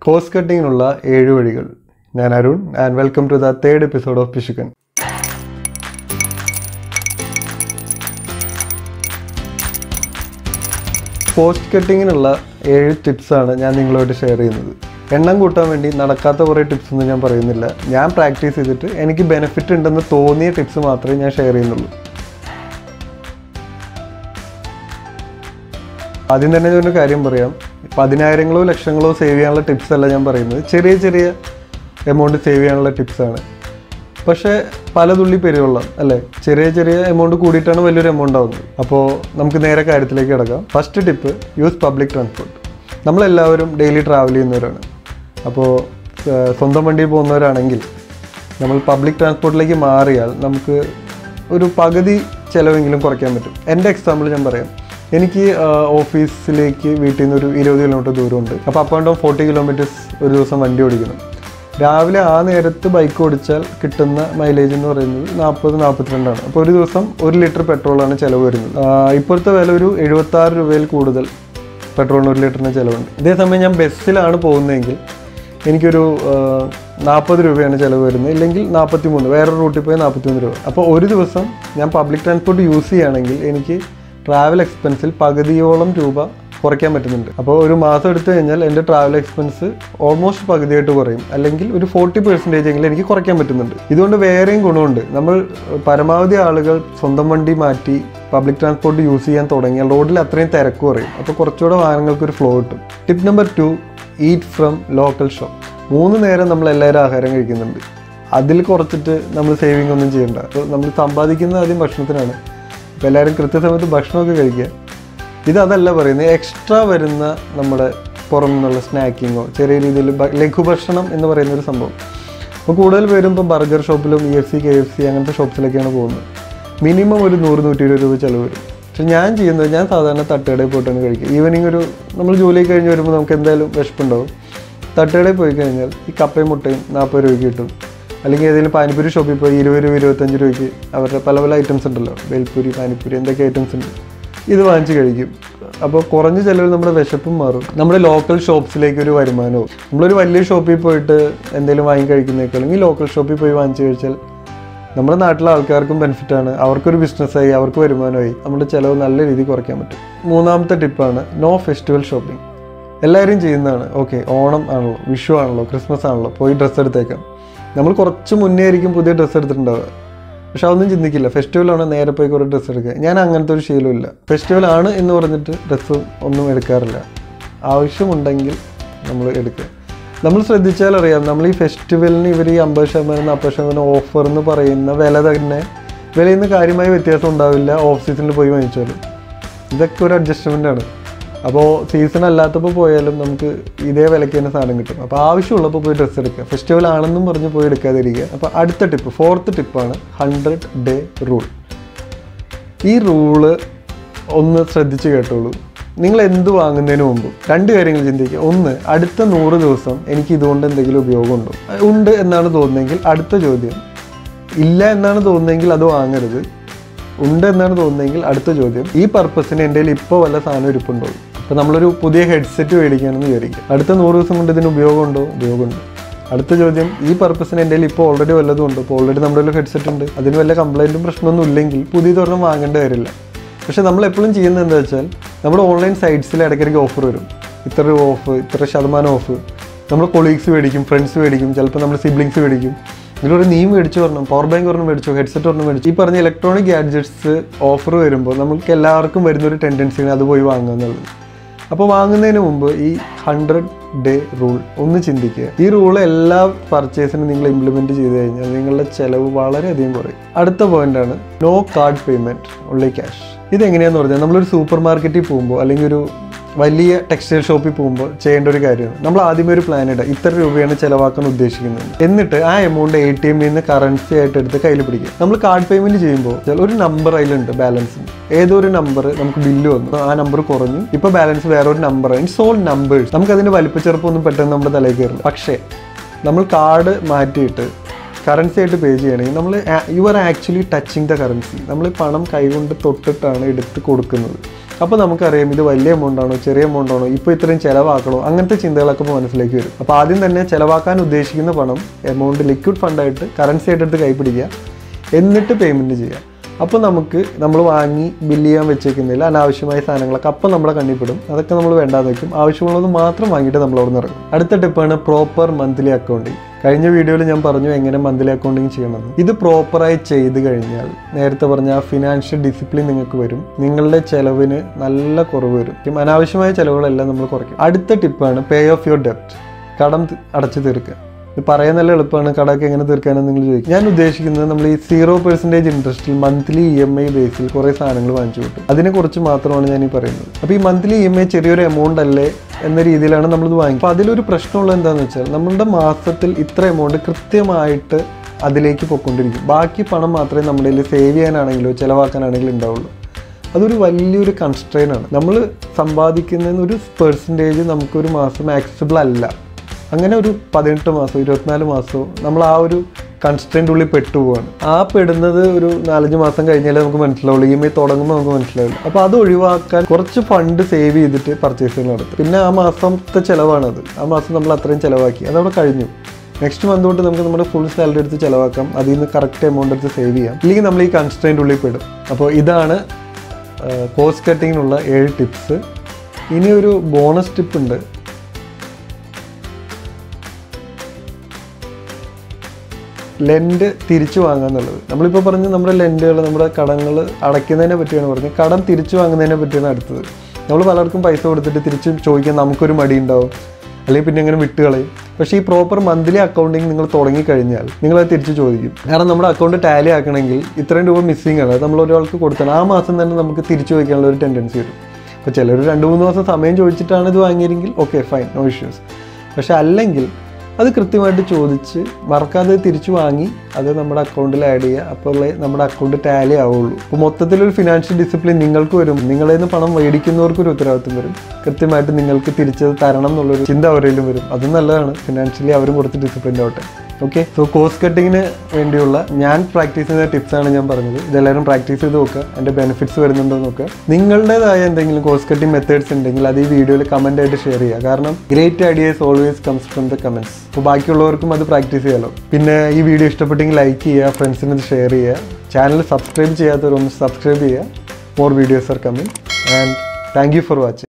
cost കട്ടിങ്ങിനുള്ള ഏഴ് വഴികൾ ഞാൻ Arun and welcome to the third episode of പിശുക്കൻ പോസ്റ്റ് കട്ടിങ്ങിനുള്ള ഏഴ് ടിപ്സാണ് ഞാൻ നിങ്ങളോട് ഷെയർ ചെയ്യുന്നത് എണ്ണം കൂട്ടാൻ വേണ്ടി നടക്കാത്ത കുറേ ടിപ്സ് ഒന്നും ഞാൻ പറയുന്നില്ല ഞാൻ പ്രാക്ടീസ് ചെയ്തിട്ട് എനിക്ക് ബെനിഫിറ്റ് ഉണ്ടെന്ന് തോന്നിയ ടിപ്സ് മാത്രമേ ഞാൻ ഷെയർ ചെയ്യുന്നുള്ളൂ ആദ്യം തന്നെ ഞാൻ ഒരു കാര്യം പറയാം പതിനായിരങ്ങളോ ലക്ഷങ്ങളോ സേവ് ചെയ്യാനുള്ള ടിപ്സ് അല്ല ഞാൻ പറയുന്നത് ചെറിയ ചെറിയ എമൗണ്ട് സേവ് ചെയ്യാനുള്ള ടിപ്സാണ് പക്ഷേ പല തുള്ളി പെരുവെള്ളം അല്ലേ ചെറിയ ചെറിയ എമൗണ്ട് കൂടിയിട്ടാണ് വലിയൊരു എമൗണ്ട് ആവുന്നത് അപ്പോൾ നമുക്ക് നേരെ കാര്യത്തിലേക്ക് കിടക്കാം first tip use public transport നമ്മളെല്ലാവരും ഡെയിലി ട്രാവൽ ചെയ്യുന്നവരാണ് അപ്പോൾ ഏഹ്, സ്വന്തം വണ്ടിയിൽ പോകുന്നവരാണെങ്കിൽ നമ്മൾ പബ്ലിക് ട്രാൻസ്പോർട്ടിലേക്ക് മാറിയാൽ നമുക്ക് ഒരു പകുതി ചിലവെങ്കിലും കുറയ്ക്കാൻ പറ്റും എൻ്റെ എക്സാമ്പിൾ ഞാൻ പറയാം എനിക്ക് ആ, ഓഫീസിലേക്ക് വീട്ടിൽ നിന്ന് ഒരു ഇരുപത് കിലോമീറ്റർ ദൂരമുണ്ട് അപ്പോൾ up and down forty kilometres ഒരു ദിവസം വണ്ടി ഓടിക്കണം രാവിലെ ആ നേരത്ത് ബൈക്ക് ഓടിച്ചാൽ കിട്ടുന്ന മൈലേജ് എന്ന് പറയുന്നത് നാൽപ്പത് നാൽപ്പത്തിരണ്ടാണ് അപ്പോൾ ഒരു ദിവസം ഒരു ലിറ്റർ പെട്രോളാണ് ചിലവ് വരുന്നത് ആ, ഇപ്പോഴത്തെ വില ഒരു എഴുപത്തി ആറ് രൂപയിൽ കൂടുതൽ പെട്രോളിന് ഒരു ലിറ്ററിന് ചിലവുണ്ട് ഇതേസമയം ഞാൻ ബസ്സിലാണ് പോകുന്നതെങ്കിൽ എനിക്കൊരു നാൽപ്പത് രൂപയാണ് ചിലവ് വരുന്നത് ഇല്ലെങ്കിൽ നാൽപ്പത്തി മൂന്ന് വേറൊരു റൂട്ടിൽ പോയി നാൽപ്പത്തി മൂന്ന് രൂപ അപ്പോൾ ഒരു ദിവസം ഞാൻ പബ്ലിക് ട്രാൻസ്പോർട്ട് യൂസ് ചെയ്യുകയാണെങ്കിൽ എനിക്ക് ട്രാവൽ എക്സ്പെൻസിൽ പകുതിയോളം രൂപ കുറയ്ക്കാൻ പറ്റുന്നുണ്ട് അപ്പോൾ ഒരു മാസം എടുത്തു കഴിഞ്ഞാൽ എൻ്റെ ട്രാവൽ എക്സ്പെൻസ് ഓൾമോസ്റ്റ് പകുതിയായിട്ട് കുറയും അല്ലെങ്കിൽ ഒരു ഫോർട്ടി പെർസെൻറ്റേജ് എങ്കിലും എനിക്ക് കുറയ്ക്കാൻ പറ്റുന്നുണ്ട് ഇതുകൊണ്ട് വേറെയും ഗുണമുണ്ട് നമ്മൾ പരമാവധി ആളുകൾ സ്വന്തം വണ്ടി മാറ്റി പബ്ലിക് ട്രാൻസ്പോർട്ട് യൂസ് ചെയ്യാൻ തുടങ്ങിയാൽ റോഡിൽ അത്രയും തിരക്ക് കുറയും അപ്പോൾ കുറച്ചുകൂടെ വാഹനങ്ങൾക്ക് ഒരു ഫ്ലോ കിട്ടും tip number two eat from local shop മൂന്ന് നേരം നമ്മൾ എല്ലാവരും ആഹാരം കഴിക്കുന്നുണ്ട് അതിൽ കുറച്ചിട്ട് നമ്മൾ സേവിങ് ഒന്നും ചെയ്യണ്ട അപ്പോൾ നമ്മൾ സമ്പാദിക്കുന്നത് ആദ്യം ഭക്ഷണത്തിനാണ് അപ്പോൾ എല്ലാവരും കൃത്യസമയത്ത് ഭക്ഷണമൊക്കെ കഴിക്കുക ഇത് അതല്ല പറയുന്നത് എക്സ്ട്രാ വരുന്ന നമ്മുടെ പുറമെ നിന്നുള്ള സ്നാക്കിങ്ങോ ചെറിയ രീതിയിൽ ഭ- ലഘുഭക്ഷണം എന്ന് പറയുന്ന ഒരു സംഭവം അപ്പോൾ കൂടുതൽ പേരും ഇപ്പോൾ ബർഗർ ഷോപ്പിലും ഇ എഫ് സി കെ എഫ് സി അങ്ങനത്തെ ഷോപ്സിലൊക്കെയാണ് പോകുന്നത് മിനിമം ഒരു നൂറ് നൂറ്റി ഇരുപത് രൂപ ചിലവ് വരും പക്ഷെ ഞാൻ ചെയ്യുന്നത് ഞാൻ സാധാരണ തട്ടുകടയിൽ പോയിട്ടാണ് കഴിക്കുക ഈവനിങ് ഒരു നമ്മൾ ജോലി കഴിഞ്ഞ് വരുമ്പോൾ നമുക്ക് എന്തായാലും വിശപ്പുണ്ടാവും തട്ടുകടയിൽ പോയി കഴിഞ്ഞാൽ ഈ കപ്പയും മുട്ടയും നാൽപ്പത് രൂപയ്ക്ക് കിട്ടും അല്ലെങ്കിൽ ഏതെങ്കിലും പാനിപ്പൂരി ഷോപ്പിൽ പോയി ഇരുപത് രൂപ ഇരുപത്തഞ്ച് രൂപയ്ക്ക് അവരുടെ പല പല ഐറ്റംസ് ഉണ്ടല്ലോ ബേൽപ്പൂരി പാനിപ്പൂരി എന്തൊക്കെ ഐറ്റംസ് ഉണ്ട് ഇത് വാങ്ങിച്ച് കഴിക്കും അപ്പോൾ കുറഞ്ഞ ചിലവിൽ നമ്മുടെ വിശപ്പും മാറും നമ്മുടെ ലോക്കൽ ഷോപ്സിലേക്ക് ഒരു വരുമാനവും നമ്മളൊരു വലിയ ഷോപ്പിൽ പോയിട്ട് എന്തെങ്കിലും വാങ്ങി കഴിക്കുന്നേക്കാളും ഈ ലോക്കൽ ഷോപ്പിൽ പോയി വാങ്ങിച്ച് കഴിച്ചാൽ നമ്മുടെ നാട്ടിലെ ആൾക്കാർക്കും ബെനിഫിറ്റാണ് അവർക്കൊരു ബിസിനസ്സായി അവർക്ക് വരുമാനമായി നമ്മുടെ ചിലവ് നല്ല രീതിയിൽ കുറയ്ക്കാൻ പറ്റും മൂന്നാമത്തെ ടിപ്പാണ് നോ ഫെസ്റ്റിവൽ ഷോപ്പിംഗ് എല്ലാവരും ചെയ്യുന്നതാണ് ഓക്കെ ഓണം ആണല്ലോ വിഷു ആണല്ലോ ക്രിസ്മസ് ആണല്ലോ പോയി ഡ്രസ്സ് എടുത്തേക്കാം നമ്മൾ കുറച്ച് മുന്നേ ആയിരിക്കും പുതിയ ഡ്രസ്സ് എടുത്തിട്ടുണ്ടാവുക പക്ഷെ അതൊന്നും ചിന്തിക്കില്ല ഫെസ്റ്റിവൽ ആണ് നേരെ പോയി കുറേ ഡ്രസ്സ് എടുക്കുക ഞാൻ അങ്ങനത്തെ ഒരു ശീലമില്ല ഫെസ്റ്റിവൽ ആണ് എന്ന് പറഞ്ഞിട്ട് ഡ്രസ്സ് ഒന്നും എടുക്കാറില്ല ആവശ്യമുണ്ടെങ്കിൽ നമ്മൾ എടുക്കുക നമ്മൾ ശ്രദ്ധിച്ചാൽ അറിയാം നമ്മൾ ഈ ഫെസ്റ്റിവലിന് ഇവർ ഈ അമ്പത് ശതമാനം നാൽപ്പത് ശതമാനം ഓഫർ എന്ന് പറയുന്ന വില തന്നെ വിലയിൽ നിന്ന് കാര്യമായ വ്യത്യാസം ഉണ്ടാവില്ല ഓഫ് സീസണിൽ പോയി വാങ്ങിച്ചാലും ഇതൊക്കെ ഒരു അഡ്ജസ്റ്റ്മെൻ്റ് ആണ് അപ്പോൾ സീസൺ അല്ലാത്തപ്പോൾ പോയാലും നമുക്ക് ഇതേ വിലയ്ക്ക് തന്നെ സാധനം കിട്ടും അപ്പോൾ ആവശ്യമുള്ളപ്പോൾ പോയി ഡ്രസ്സ് എടുക്കുക ഫെസ്റ്റിവൽ ആണെന്നും പറഞ്ഞ് പോയി എടുക്കാതിരിക്കുക അപ്പോൾ അടുത്ത ടിപ്പ് ഫോർത്ത് ടിപ്പാണ് ഹൺഡ്രഡ് ഡേ റൂൾ ഈ റൂള് ഒന്ന് ശ്രദ്ധിച്ച് കേട്ടോളൂ നിങ്ങൾ എന്ത് വാങ്ങുന്നതിന് മുമ്പ് രണ്ട് കാര്യങ്ങൾ ചിന്തിക്കുക ഒന്ന് അടുത്ത നൂറ് ദിവസം എനിക്ക് ഇതുകൊണ്ട് എന്തെങ്കിലും ഉപയോഗമുണ്ടോ ഉണ്ട് എന്നാണ് തോന്നുന്നതെങ്കിൽ അടുത്ത ചോദ്യം ഇല്ല എന്നാണ് തോന്നുന്നതെങ്കിൽ അത് വാങ്ങരുത് ഉണ്ട് എന്നാണ് തോന്നുന്നതെങ്കിൽ അടുത്ത ചോദ്യം ഈ പർപ്പസിന് എൻ്റെ കയ്യിൽ ഇപ്പോൾ വല്ല സാധനം ഇരിപ്പുണ്ടോ അപ്പോൾ നമ്മളൊരു പുതിയ ഹെഡ്സെറ്റ് മേടിക്കുകയാണെന്ന് വിചാരിക്കുക അടുത്ത നൂറ് ദിവസം കൊണ്ട് ഇതിന് ഉപയോഗമുണ്ടോ ഉപയോഗമുണ്ട് അടുത്ത ചോദ്യം ഈ പർപ്പസിന് എൻ്റെ കയ്യിൽ ഇപ്പോൾ ഓൾറെഡി വല്ലതും ഉണ്ട് ഇപ്പോൾ ഓൾറെഡി നമ്മുടെ ഒരു ഹെഡ്സെറ്റ് ഉണ്ട് അതിന് വല്ല കംപ്ലൈൻറ്റും പ്രശ്നമൊന്നും ഇല്ലെങ്കിൽ പുതിയതൊരെണ്ണം വാങ്ങേണ്ട കാര്യമില്ല പക്ഷെ നമ്മൾ എപ്പോഴും ചെയ്യുന്നത് എന്താ വെച്ചാൽ നമ്മുടെ ഓൺലൈൻ സൈറ്റ്സിൽ ഇടയ്ക്കിടയ്ക്ക് ഓഫർ വരും ഇത്ര രൂപ ഓഫ് ഇത്ര ശതമാനം ഓഫ് നമ്മുടെ കൊളീഗ്സ് മേടിക്കും ഫ്രണ്ട്സ് മേടിക്കും ചിലപ്പോൾ നമ്മുടെ സിബ്ലിങ്സ് മേടിക്കും ഇതിലൊരു നീ മേടിച്ചു പറഞ്ഞു പവർ ബാങ്ക് ഒരെണ്ണം മേടിച്ചു ഹെഡ്സെറ്റ് ഒരെണ്ണം മേടിച്ചു ഈ പറഞ്ഞ ഇലക്ട്രോണിക് ഗാഡ്ജറ്റ്സ് ഓഫർ വരുമ്പോൾ നമുക്ക് എല്ലാവർക്കും വരുന്ന ഒരു ടെൻഡൻസിയാണ് അത് പോയി വാങ്ങുക എന്നുള്ളത് അപ്പോൾ വാങ്ങുന്നതിന് മുമ്പ് ഈ ഹൺഡ്രഡ് ഡേ റൂൾ ഒന്ന് ചിന്തിക്കുക ഈ റൂൾ എല്ലാ പർച്ചേസിനും നിങ്ങൾ ഇംപ്ലിമെൻറ്റ് ചെയ്ത് കഴിഞ്ഞാൽ നിങ്ങളുടെ ചിലവ് വളരെയധികം കുറയും അടുത്ത പോയിന്റാണ് no card payment only cash ഇതെങ്ങനെയാന്ന് പറഞ്ഞാൽ നമ്മളൊരു സൂപ്പർ മാർക്കറ്റിൽ പോകുമ്പോൾ അല്ലെങ്കിൽ ഒരു വലിയ ടെക്സ്റ്റൈൽ ഷോപ്പിൽ പോകുമ്പോൾ ചെയ്യേണ്ട ഒരു കാര്യമാണ് നമ്മൾ ആദ്യമേ ഒരു പ്ലാൻ ഇടുക ഇത്ര രൂപയാണ് ചിലവാക്കാൻ ഉദ്ദേശിക്കുന്നത് എന്നിട്ട് ആ എമൗണ്ട് എ ടി എമ്മിൽ നിന്ന് കറൻസി ആയിട്ട് എടുത്ത് കയ്യിൽ പിടിക്കുക നമ്മൾ കാർഡ് പേയ്മെന്റ് ചെയ്യുമ്പോൾ ചില ഒരു നമ്പർ അതിലുണ്ട് ബാലൻസ് ഏതോ ഒരു നമ്പർ നമുക്ക് ബില്ല് വന്നു ആ നമ്പർ കുറഞ്ഞു ഇപ്പൊ ബാലൻസ് വേറെ ഒരു നമ്പർ സോൾ നമ്പേഴ്സ് നമുക്ക് അതിന്റെ വലിപ്പച്ചെറുപ്പമൊന്നും പെട്ടെന്ന് നമ്മുടെ തലയിൽ കയറില്ല പക്ഷേ നമ്മൾ കാർഡ് മാറ്റിയിട്ട് കറൻസി ആയിട്ട് പേ ചെയ്യണമെങ്കിൽ നമ്മൾ you are actually touching the currency നമ്മൾ ഈ പണം കൈകൊണ്ട് തൊട്ടിട്ടാണ് എടുത്ത് കൊടുക്കുന്നത് അപ്പോൾ നമുക്കറിയാം ഇത് വലിയ എമൗണ്ട് ആണോ ചെറിയ എമൗണ്ട് ആണോ ഇപ്പോൾ ഇത്രയും ചിലവാക്കണോ അങ്ങനത്തെ ചിന്തകളൊക്കെ ഇപ്പോൾ മനസ്സിലേക്ക് വരും അപ്പോൾ ആദ്യം തന്നെ ചിലവാക്കാൻ ഉദ്ദേശിക്കുന്ന പണം എമൗണ്ട് ലിക്വിഡ് ഫണ്ടായിട്ട് കറൻസി ആയിട്ട് എടുത്ത് കൈപ്പിടിക്കുക എന്നിട്ട് പേയ്മെൻറ്റ് ചെയ്യുക അപ്പോൾ നമുക്ക് നമ്മൾ വാങ്ങി ബില്ല് ചെയ്യാൻ വെച്ചേക്കുന്നില്ല അനാവശ്യമായ സാധനങ്ങളൊക്കെ അപ്പോൾ നമ്മുടെ കണ്ണിൽ പെടും അതൊക്കെ നമ്മൾ വേണ്ടാന്ന് വെക്കും ആവശ്യമുള്ളത് മാത്രം വാങ്ങിയിട്ട് നമ്മൾ അവിടെ നിന്ന് ഇറങ്ങും അടുത്ത ടിപ്പാണ് പ്രോപ്പർ മന്ത്ലി അക്കൗണ്ടിങ് കഴിഞ്ഞ വീഡിയോയിൽ ഞാൻ പറഞ്ഞു എങ്ങനെ മന്ത്ലി അക്കൗണ്ടിങ് ചെയ്യണമെന്ന് ഇത് പ്രോപ്പറായി ചെയ്ത് കഴിഞ്ഞാൽ നേരത്തെ പറഞ്ഞ ആ ഫിനാൻഷ്യൽ ഡിസിപ്ലിൻ നിങ്ങൾക്ക് വരും നിങ്ങളുടെ ചെലവിന് നല്ല കുറവ് വരും ഇപ്പം അനാവശ്യമായ ചെലവുകളെല്ലാം നമ്മൾ കുറയ്ക്കും അടുത്ത ടിപ്പാണ് പേ ഓഫ് യുവർ ഡെപ്റ്റ് കടം തി- അടച്ചു തീർക്കുക ഇത് പറയാൻ നല്ല എളുപ്പമാണ് കടമൊക്കെ എങ്ങനെ തീർക്കാനെന്ന് നിങ്ങൾ ചോദിക്കും ഞാൻ ഉദ്ദേശിക്കുന്നത് നമ്മൾ ഈ സീറോ പെർസെൻറ്റേജ് ഇൻട്രസ്റ്റിൽ മന്ത്ലി ഇ എം ഐ ബേസിൽ കുറേ സാധനങ്ങൾ വാങ്ങിച്ചു കിട്ടും അതിനെക്കുറിച്ച് മാത്രമാണ് ഞാൻ ഈ പറയുന്നത് അപ്പോൾ ഈ മന്ത്ലി ഇ എം ഐ ചെറിയൊരു എമൗണ്ട് അല്ലേ എന്ന രീതിയിലാണ് നമ്മളിത് വാങ്ങിക്കുക അപ്പോൾ അതിലൊരു പ്രശ്നമുള്ളത് എന്താണെന്ന് വെച്ചാൽ നമ്മളുടെ മാസത്തിൽ ഇത്ര എമൗണ്ട് കൃത്യമായിട്ട് അതിലേക്ക് പൊയ്ക്കൊണ്ടിരിക്കും ബാക്കി പണം മാത്രമേ നമ്മുടെ കയ്യിൽ സേവ് ചെയ്യാനാണെങ്കിലോ ചിലവാക്കാനാണെങ്കിലോ ഉണ്ടാവുള്ളൂ അതൊരു വലിയൊരു കൺസ്ട്രെയിൻ ആണ് നമ്മൾ സമ്പാദിക്കുന്നതിന് ഒരു പെർസെൻറ്റേജ് നമുക്കൊരു മാസം ആക്സസിബിൾ അല്ല അങ്ങനെ ഒരു പതിനെട്ട് മാസം ഇരുപത്തിനാല് മാസവും നമ്മൾ ആ ഒരു കൺസ്ട്രെയിൻ്റെ ഉള്ളിൽ പെട്ടുപോവാണ് ആ പെടുന്നത് ഒരു നാലഞ്ച് മാസം കഴിഞ്ഞാലേ നമുക്ക് മനസ്സിലാവുള്ളൂ ഇ എം ഐ തുടങ്ങുമ്പോൾ നമുക്ക് മനസ്സിലാവില്ല അപ്പോൾ അത് ഒഴിവാക്കാൻ കുറച്ച് ഫണ്ട് സേവ് ചെയ്തിട്ട് പർച്ചേസുകൾ നടത്തും പിന്നെ ആ മാസത്തെ ചിലവാണത് ആ മാസം നമ്മൾ അത്രയും ചിലവാക്കി അതവിടെ കഴിഞ്ഞു നെക്സ്റ്റ് മന്ത് തൊട്ട് നമുക്ക് നമ്മുടെ ഫുൾ സാലറി എടുത്ത് ചിലവാക്കാം അതിൽ നിന്ന് കറക്റ്റ് എമൗണ്ട് എടുത്ത് സേവ് ചെയ്യാം ഇല്ലെങ്കിൽ നമ്മൾ ഈ കൺസ്ട്രെയിൻ്റെ ഉള്ളിൽ പെടും അപ്പോൾ ഇതാണ് കോസ്റ്റ് കട്ടിങ്ങിനുള്ള ഏഴ് ടിപ്സ് ഇനി ഒരു ബോണസ് ടിപ്പ് ഉണ്ട് ലെൻഡ് തിരിച്ചു വാങ്ങുക എന്നുള്ളത് നമ്മളിപ്പോൾ പറഞ്ഞ നമ്മുടെ ലെൻഡുകൾ നമ്മുടെ കടങ്ങൾ അടയ്ക്കുന്നതിനെ പറ്റിയാണ് പറഞ്ഞത് കടം തിരിച്ചു വാങ്ങുന്നതിനെ പറ്റിയാണ് അടുത്തത് നമ്മൾ പലർക്കും പൈസ കൊടുത്തിട്ട് തിരിച്ച് ചോദിക്കാൻ നമുക്കൊരു മടി ഉണ്ടാവും അല്ലെങ്കിൽ പിന്നെ ഇങ്ങനെ വിട്ടുകളയും പക്ഷേ ഈ പ്രോപ്പർ മന്ത്ലി അക്കൗണ്ടിങ് നിങ്ങൾ തുടങ്ങിക്കഴിഞ്ഞാൽ നിങ്ങൾ അത് തിരിച്ച് ചോദിക്കും കാരണം നമ്മുടെ അക്കൗണ്ട് ടാലി ആക്കണമെങ്കിൽ ഇത്രയും രൂപ മിസ്സിംഗ് ആണ് അത് നമ്മൾ ഒരാൾക്ക് കൊടുത്താൽ ആ മാസം തന്നെ നമുക്ക് തിരിച്ചു ചോദിക്കാനുള്ള ഒരു ടെൻഡൻസി വരും അപ്പോൾ ചിലർ രണ്ട് മൂന്ന് മാസം സമയം ചോദിച്ചിട്ടാണ് ഇത് വാങ്ങിയെങ്കിൽ ഓക്കെ ഫൈൻ നോ ഇഷ്യൂസ് പക്ഷെ അല്ലെങ്കിൽ അത് കൃത്യമായിട്ട് ചോദിച്ച് മറക്കാതെ തിരിച്ചു വാങ്ങി അത് നമ്മുടെ അക്കൗണ്ടിൽ ആഡ് ചെയ്യുക അപ്പോൾ നമ്മുടെ അക്കൗണ്ട് ടാലി ആവുള്ളൂ അപ്പോൾ മൊത്തത്തിലൊരു ഫിനാൻഷ്യൽ ഡിസിപ്ലിൻ നിങ്ങൾക്ക് വരും നിങ്ങളിൽ നിന്ന് പണം മേടിക്കുന്നവർക്ക് ഒരു ഉത്തരവാദിത്വം വരും കൃത്യമായിട്ട് നിങ്ങൾക്ക് തിരിച്ചത് തരണം എന്നുള്ളൊരു ചിന്ത അവരിലും വരും അത് നല്ലതാണ് ഫിനാൻഷ്യലി അവരും കുറച്ച് ഡിസിപ്ലിൻ ആവട്ടെ ഓക്കെ സോ കോസ്റ്റ് കട്ടിങ്ങിന് വേണ്ടിയുള്ള ഞാൻ പ്രാക്ടീസ് ചെയ്യുന്ന ടിപ്സാണ് ഞാൻ പറഞ്ഞത് ഇതെല്ലാവരും പ്രാക്ടീസ് ചെയ്ത് നോക്കുക എൻ്റെ ബെനിഫിറ്റ്സ് വരുന്നുണ്ടോ എന്ന് നോക്കുക നിങ്ങളുടേതായ എന്തെങ്കിലും കോസ്റ്റ് കട്ടിങ് മെത്തേഡ്സ് ഉണ്ടെങ്കിൽ അത് ഈ വീഡിയോയിൽ കമൻ്റ് ആയിട്ട് ഷെയർ ചെയ്യുക കാരണം great ideas always comes from the comments അപ്പോൾ ബാക്കിയുള്ളവർക്കും അത് പ്രാക്ടീസ് ചെയ്യാമല്ലോ പിന്നെ ഈ വീഡിയോ ഇഷ്ടപ്പെട്ടെങ്കിൽ ലൈക്ക് ചെയ്യുക ഫ്രണ്ട്സിന് ഇത് ഷെയർ ചെയ്യുക ചാനൽ സബ്സ്ക്രൈബ് ചെയ്യാത്തവരൊന്ന് സബ്സ്ക്രൈബ് ചെയ്യുക more videos are coming and thank you for watching